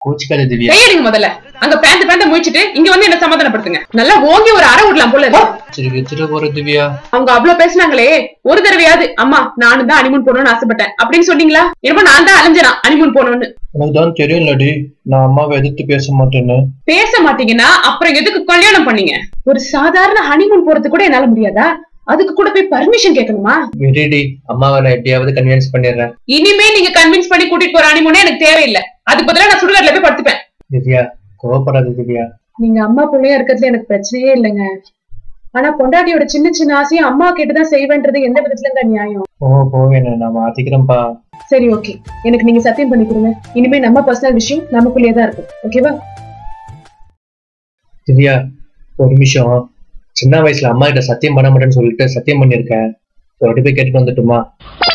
கோச்சிக்காத திவ்யா கையெடுங்க முதல்ல அங்க பேந்த பேந்த முடிச்சிட்டு இங்க வந்து என்ன சமாதானப்படுத்துங்க நல்லா ஓங்கி ஒரு அரை விடலாம் போல இருக்கு. சரி வச்சுட்டு போற திவ்யா அவங்க அவ்வளவு பேசுனாங்களே ஒரு தடவையாவது அம்மா நானும் தான் அனிமூன் போகணும்னு ஆசைப்பட்டேன் அப்படின்னு சொன்னீங்களா என்னமோ நான் தான் அலைஞ்சனா அனிமூன் போகணும்னு உனக்கு தான் தெரியும்லடி நான் அம்மாவை எதிர்த்து பேச மாட்டேன்னு பேச மாட்டீங்கன்னா அப்புறம் எதுக்கு கல்யாணம் பண்ணீங்க ஒரு சாதாரண ஹனிமூன் போறது கூட என்னால முடியாதா அதுக்கு கூட போய் பர்மிஷன் கேட்கணுமா விடுடி அம்மாவை நான் எப்படியாவது கன்வின்ஸ் பண்ணிடுறேன் இனிமே நீங்க கன்வின்ஸ் பண்ணி கூட்டிட்டு போற ஹனிமூனே எனக்கு தேவையில்லை அதுக்கு பதிலா நான் சுடுகாட்டுல போய் படுத்துப்பேன் திவ்யா கோவப்படாத திவ்யா நீங்க அம்மா பிள்ளையா இருக்கிறதுல எனக்கு பிரச்சனையே இல்லைங்க ஆனா பொண்டாட்டியோட சின்ன சின்ன ஆசையும் அம்மா கேட்டுதான் செய்வேன்றது எந்த விதத்துலங்க நியாயம் போக போவேன் நான் மாத்திக்கிறேன்ப்பா சரி ஓகே எனக்கு நீங்க சத்தியம் பண்ணி கொடுங்க இனிமே நம்ம பர்சனல் விஷயம் நமக்குள்ளேயே தான் இருக்கும் ஓகேவா திவ்யா ஒரு நிமிஷம் சின்ன வயசுல அம்மா கிட்ட சத்தியம் பண்ண மாட்டேன்னு சொல்லிட்டு சத்தியம் பண்ணிருக்கேன் ஒரு வாட்டி போய் கேட்டுட்டு வந்துட்டுமா